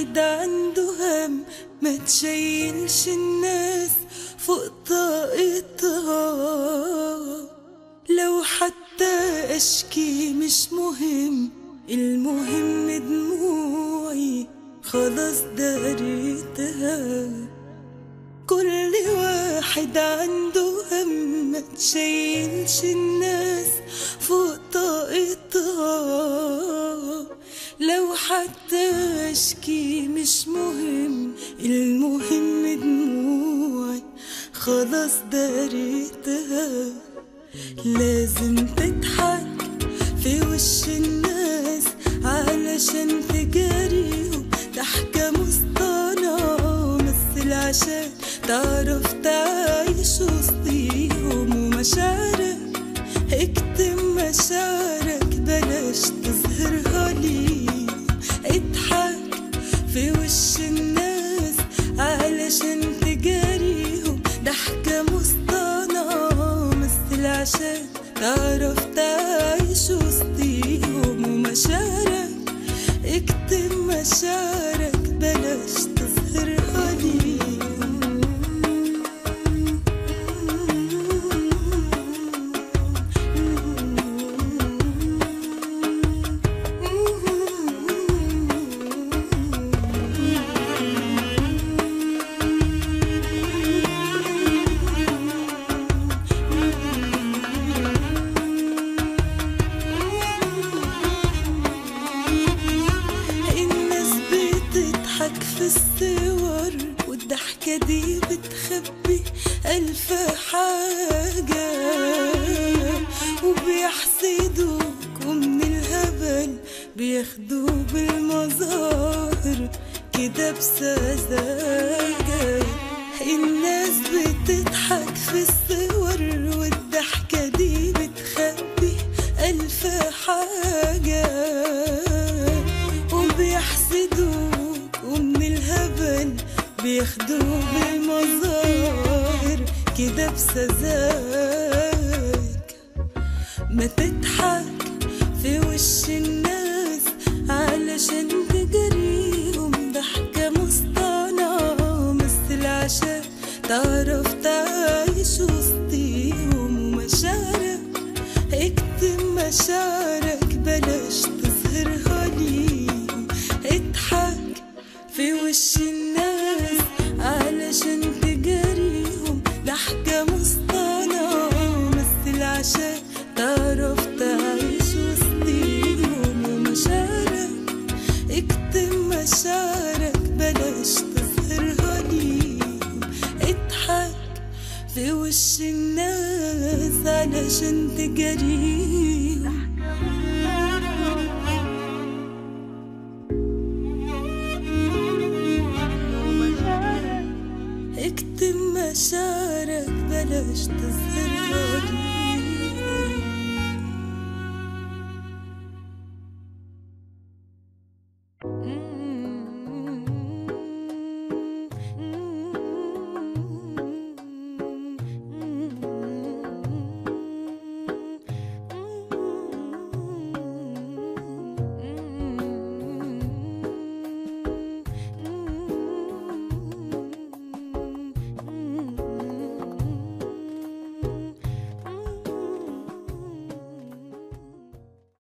واحد عنده هم ما تشيلش الناس فوق طاقتها لو حتى اشكي مش مهم المهم دموعي خلاص داريتها كل واحد عنده هم ما تشيلش الناس فوق طاقتها لو حتى اشكي مش مهم المهم دموعي خلاص داريتها لازم تضحك في وش الناس علشان تجاريهم ضحكة مصطنعة مثل عشان تعرف تعيش وسطيهم ومشاعرك اكتم مشاعرك بلاش تظهرها ليهم اضحك في وش الناس علشان تجاريهم ضحكة مصطنعة مثل عشان تعرف تعيش وسطيهم ومشاعرك اكتم مشاعرك بلاش تظهرها الناس بتضحك في الصور والضحكة دي بتخبي ألف حاجة وبيحسدوك ومن الهبل بياخدوا بالمظاهر كده بسذاجة الناس بتضحك في الصور والضحكة دي بتخبي ألف حاجة وبيحسدوك ومن الهبل بياخدوا بالمظاهر كده بسذاجة ما تضحك في وش الناس علشان تجريهم ضحكة مصطنعة مثل عشان تعرف تعيش وسطيهم ومشاعرك اكتم مشاعرك بلاش تظهرها ليهم اضحك في وش الناس علشان تجاريهم ضحكة مصطنعة مثل عشان تعرف تعيش وسطيهم ومشاعرك اكتم مشاعرك بلاش تظهرها ليهم اضحك في وش الناس علشان تجاريهم اكتم مشاعرك بلاش تظهرها ليهم